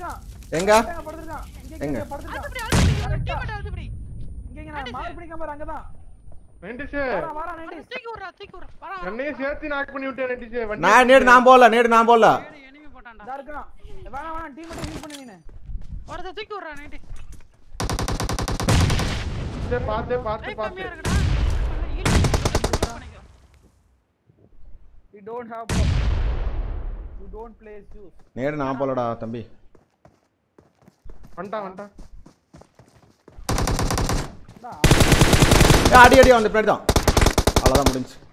படுத்துட்டான் எங்க இங்க படுத்துட்டான் இங்க எங்க? இங்க படுத்துட்டான் அழுத்துப்படி அழுத்துப்படி டீமேட் அழுத்துப்படி இங்க இங்க நான் மார்க் பண்ணிக்காம பாரு அங்கதான் நைன்டிஸ் வாடா வாடா நைன்டி தூக்கி விட்றா தூக்கி விட்றா வரா வரா என்னையும் சேர்த்து நாக் பண்ணி விட்டேன் நைன்டிஸ் நான் நேடு நான் போடல நேடு நான் போடல எனிமி போட்டான்டா இதா இருக்கான் வேணாம் வேணாம் டீம் மட்டும் ஹீல் பண்ணு நீனு ஒருத்த தூக்கி விட்றா நைட்டு பார்த்து பார்த்து லைஃப் பார்த்து கம்மியா இருக்குடா ஹீல் பண்ணிக்கோ you don't have you don't play shoes நேடு நான் போலடா தம்பி வந்துட்டான் வந்துட்டான் ஏய், அடி அடி வந்து பின்னாடி தான் அவ்வளோதான் முடிஞ்சு